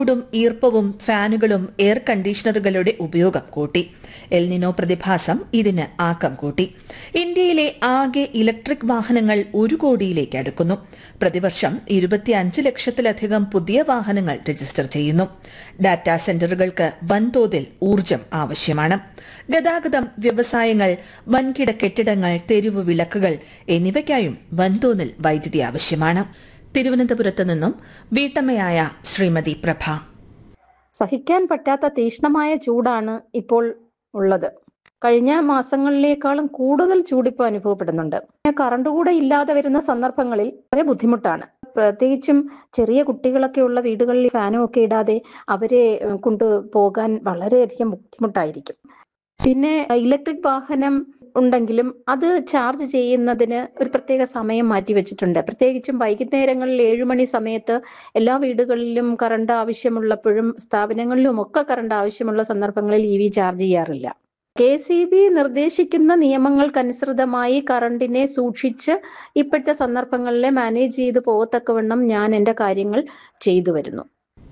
ചൂടും ഈർപ്പവും ഫാനുകളും എയർ കണ്ടീഷണറുകളുടെ ഉപയോഗം കൂട്ടി എൽനിനോ പ്രതിഭാസം ഇതിന് ആക്കം കൂട്ടി ഇന്ത്യയിലെ ആകെ ഇലക്ട്രിക് വാഹനങ്ങൾ ഒരു കോടിയിലേക്ക് അടുക്കുന്നു പ്രതിവർഷം ഇരുപത്തിയഞ്ച് ലക്ഷത്തിലധികം പുതിയ വാഹനങ്ങൾ രജിസ്റ്റർ ചെയ്യുന്നു ഡാറ്റാ സെന്ററുകൾക്ക് വൻതോതിൽ ഊർജം ആവശ്യമാണ് ഗതാഗതം വ്യവസായങ്ങൾ വൻകിട കെട്ടിടങ്ങൾ തെരുവ് വിളക്കുകൾ എന്നിവയ്ക്കായും വൻതോതിൽ വൈദ്യുതി ആവശ്യമാണ് തിരുവനന്തപുരത്ത് നിന്നും വീട്ടമ്മയായ ശ്രീമതി പ്രഭ സഹിക്കാൻ പറ്റാത്ത തീക്ഷ്ണമായ ചൂടാണ് ഇപ്പോൾ ഉള്ളത് കഴിഞ്ഞ മാസങ്ങളിലേക്കാളും കൂടുതൽ ചൂടിപ്പോൾ അനുഭവപ്പെടുന്നുണ്ട് കറണ്ട് കൂടെ ഇല്ലാതെ വരുന്ന സന്ദർഭങ്ങളിൽ വളരെ ബുദ്ധിമുട്ടാണ് പ്രത്യേകിച്ചും ചെറിയ കുട്ടികളൊക്കെ ഉള്ള വീടുകളിൽ ഫാനും ഒക്കെ ഇടാതെ അവരെ കൊണ്ടു പോകാൻ വളരെയധികം ബുദ്ധിമുട്ടായിരിക്കും പിന്നെ ഇലക്ട്രിക് വാഹനം ഉണ്ടെങ്കിലും അത് ചാർജ് ചെയ്യുന്നതിന് ഒരു പ്രത്യേക സമയം മാറ്റി വെച്ചിട്ടുണ്ട് പ്രത്യേകിച്ചും വൈകുന്നേരങ്ങളിൽ ഏഴുമണി സമയത്ത് എല്ലാ വീടുകളിലും കറണ്ട് ആവശ്യമുള്ളപ്പോഴും സ്ഥാപനങ്ങളിലും ഒക്കെ കറണ്ട് ആവശ്യമുള്ള സന്ദർഭങ്ങളിൽ ഇ വി ചാർജ് ചെയ്യാറില്ല കെ സി ബി നിർദ്ദേശിക്കുന്ന നിയമങ്ങൾക്കനുസൃതമായി കറണ്ടിനെ സൂക്ഷിച്ച് ഇപ്പോഴത്തെ സന്ദർഭങ്ങളിൽ മാനേജ് ചെയ്ത് പോകത്തക്കവണ്ണം ഞാൻ എൻ്റെ കാര്യങ്ങൾ ചെയ്തു വരുന്നു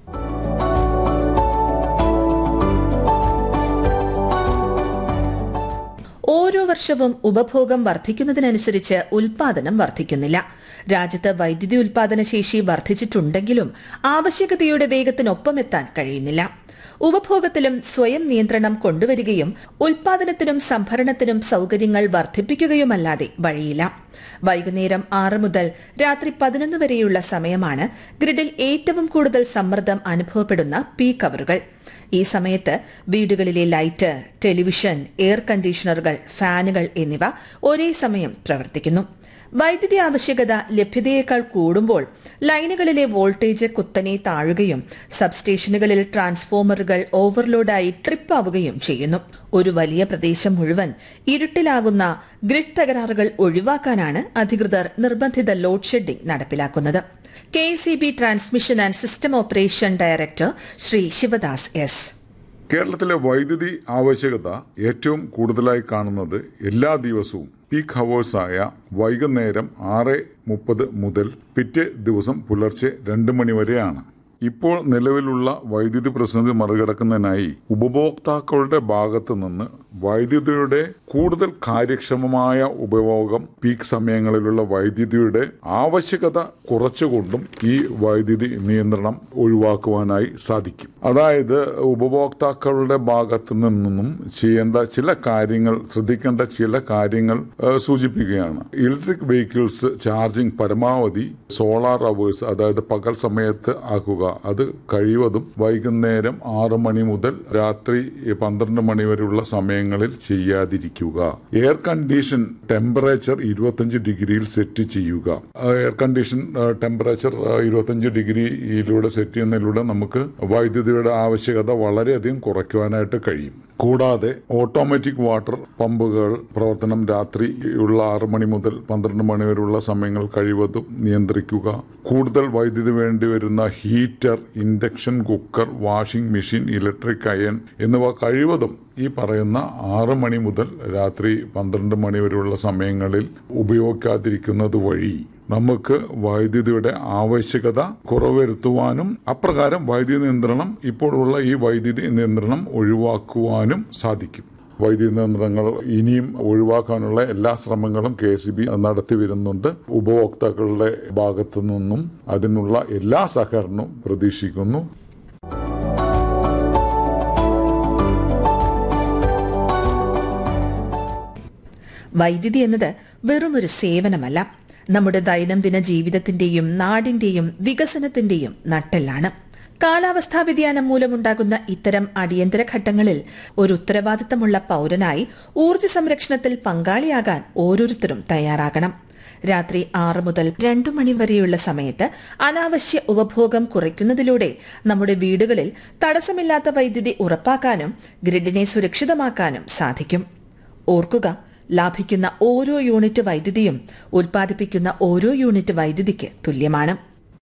ഓരോ വർഷവും ഉപഭോഗം വർദ്ധിക്കുന്നതിനനുസരിച്ച് ഉൽപാദനം വർദ്ധിക്കുന്നില്ല രാജ്യത്ത് വൈദ്യുതി ഉൽപാദന ശേഷി വർദ്ധിച്ചിട്ടുണ്ടെങ്കിലും ആവശ്യകതയുടെ വേഗത്തിനൊപ്പം എത്താൻ കഴിയുന്നില്ല ഉപഭോഗത്തിലും സ്വയം നിയന്ത്രണം കൊണ്ടുവരികയും ഉൽപാദനത്തിനും സംഭരണത്തിനും സൌകര്യങ്ങൾ വർദ്ധിപ്പിക്കുകയുമല്ലാതെ വഴിയില്ല വൈകുന്നേരം ആറ് മുതൽ രാത്രി പതിനൊന്ന് വരെയുള്ള സമയമാണ് ഗ്രിഡിൽ ഏറ്റവും കൂടുതൽ സമ്മർദ്ദം അനുഭവപ്പെടുന്ന പീക്ക് അവറുകൾ ഈ സമയത്ത് വീടുകളിലെ ലൈറ്റ് ടെലിവിഷൻ എയർ കണ്ടീഷണറുകൾ ഫാനുകൾ എന്നിവ ഒരേ സമയം പ്രവർത്തിക്കുന്നു വൈദ്യുതി ആവശ്യകത ലഭ്യതയേക്കാൾ കൂടുമ്പോൾ ലൈനുകളിലെ വോൾട്ടേജ് കുത്തനെ താഴുകയും സബ്സ്റ്റേഷനുകളിൽ ട്രാൻസ്ഫോമറുകൾ ഓവർലോഡായി ട്രിപ്പ് ആവുകയും ചെയ്യുന്നു ഒരു വലിയ പ്രദേശം മുഴുവൻ ഇരുട്ടിലാകുന്ന ഗ്രിഡ് തകരാറുകൾ ഒഴിവാക്കാനാണ് അധികൃതർ നിർബന്ധിത ലോഡ് ഷെഡിംഗ് നടപ്പിലാക്കുന്നത് K C B transmission and system operation director Shri Sivadas S കേരളത്തിലെ വൈദ്യുതി ആവശ്യകത ഏറ്റവും കൂടുതലായി കാണുന്നത് എല്ലാ ദിവസവും പീക്ക് ഹവേഴ്സായ വൈകുന്നേരം ആറ് മുപ്പത് മുതൽ പിറ്റേ ദിവസം പുലർച്ചെ രണ്ട് മണി വരെയാണ് ഇപ്പോൾ നിലവിലുള്ള വൈദ്യുതി പ്രതിസന്ധി മറികടക്കുന്നതിനായി ഉപഭോക്താക്കളുടെ ഭാഗത്തു നിന്ന് വൈദ്യുതിയുടെ കൂടുതൽ കാര്യക്ഷമമായ ഉപയോഗം പീക്ക് സമയങ്ങളിലുള്ള വൈദ്യുതിയുടെ ആവശ്യകത കുറച്ചുകൊണ്ടും ഈ വൈദ്യുതി നിയന്ത്രണം ഒഴിവാക്കുവാനായി സാധിക്കും അതായത് ഉപഭോക്താക്കളുടെ ഭാഗത്തു നിന്നും ചെയ്യേണ്ട ചില കാര്യങ്ങൾ ശ്രദ്ധിക്കേണ്ട ചില കാര്യങ്ങൾ സൂചിപ്പിക്കുകയാണ് ഇലക്ട്രിക് വെഹിക്കിൾസ് ചാർജിംഗ് പരമാവധി സോളാർ അവേഴ്സ് അതായത് പകൽ സമയത്ത് ആക്കുക അത് കഴിവതും വൈകുന്നേരം ആറ് മണി മുതൽ രാത്രി പന്ത്രണ്ട് മണി വരെയുള്ള സമയങ്ങളിൽ ചെയ്യാതിരിക്കുക എയർ കണ്ടീഷൻ ടെമ്പറേച്ചർ ഇരുപത്തഞ്ച് ഡിഗ്രിയിൽ സെറ്റ് ചെയ്യുക എയർ കണ്ടീഷൻ ടെമ്പറേച്ചർ ഇരുപത്തഞ്ച് ഡിഗ്രിയിലൂടെ സെറ്റ് ചെയ്യുന്നതിലൂടെ നമുക്ക് വൈദ്യുതിയുടെ ആവശ്യകത വളരെയധികം കുറയ്ക്കുവാനായിട്ട് കഴിയും കൂടാതെ ഓട്ടോമാറ്റിക് വാട്ടർ പമ്പുകൾ പ്രവർത്തനം രാത്രിയുള്ള ആറ് മണി മുതൽ പന്ത്രണ്ട് മണി വരെയുള്ള സമയങ്ങൾ കഴിവതും നിയന്ത്രിക്കുക കൂടുതൽ വൈദ്യുതി വേണ്ടി വരുന്ന heater induction cooker washing machine electric iron എന്നിവ കഴിവതും ഈ പറയുന്ന ആറ് മണി മുതൽ രാത്രി പന്ത്രണ്ട് മണി വരെയുള്ള സമയങ്ങളിൽ ഉപയോഗിക്കാതിരിക്കുന്നത് വഴി നമുക്ക് വൈദ്യുതിയുടെ ആവശ്യകത കുറവരുത്തുവാനും അപ്രകാരം വൈദ്യുതി നിയന്ത്രണം ഇപ്പോഴുള്ള ഈ വൈദ്യുതി നിയന്ത്രണം ഒഴിവാക്കുവാനും സാധിക്കും വൈദ്യുതി നിയന്ത്രണങ്ങൾ ഇനിയും ഒഴിവാക്കാനുള്ള എല്ലാ ശ്രമങ്ങളും കെ സി ബി നടത്തി വരുന്നുണ്ട് ഉപഭോക്താക്കളുടെ ഭാഗത്തു നിന്നും അതിനുള്ള എല്ലാ സഹകരണവും പ്രതീക്ഷിക്കുന്നു വൈദ്യുതി എന്നത് വെറുമൊരു സേവനമല്ല നമ്മുടെ ദൈനംദിന ജീവിതത്തിന്റെയും നാടിന്റെയും വികസനത്തിന്റെയും നട്ടെല്ലാണ് കാലാവസ്ഥാ വ്യതിയാനം മൂലമുണ്ടാകുന്ന ഇത്തരം അടിയന്തര ഘട്ടങ്ങളിൽ ഒരു ഉത്തരവാദിത്തമുള്ള പൌരനായി ഊർജ്ജ സംരക്ഷണത്തിൽ പങ്കാളിയാകാൻ ഓരോരുത്തരും തയ്യാറാകണം രാത്രി ആറ് മുതൽ രണ്ടു മണി വരെയുള്ള സമയത്ത് അനാവശ്യ ഉപഭോഗം കുറയ്ക്കുന്നതിലൂടെ നമ്മുടെ വീടുകളിൽ തടസ്സമില്ലാത്ത വൈദ്യുതി ഉറപ്പാക്കാനും ഗ്രിഡിനെ സുരക്ഷിതമാക്കാനും സാധിക്കും ഓർക്കുക ലാഭിക്കുന്ന ഓരോ യൂണിറ്റ് വൈദ്യുതിയും ഉൽപ്പാദിപ്പിക്കുന്ന ഓരോ യൂണിറ്റ് വൈദ്യുതിക്ക് തുല്യമാണ്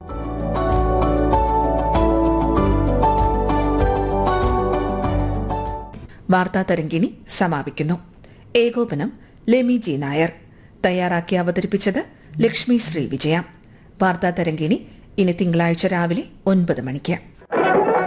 വാർത്താ തരംഗിണി സമാപിക്കുന്നു ഏകോപനം ലെമി ജി നായർ തയ്യാറാക്കി അവതരിപ്പിച്ചത് ലക്ഷ്മി ശ്രീ വിജയ വാർത്താ തരംഗിണി ഇനി തിങ്കളാഴ്ച രാവിലെ ഒൻപത് മണിക്ക്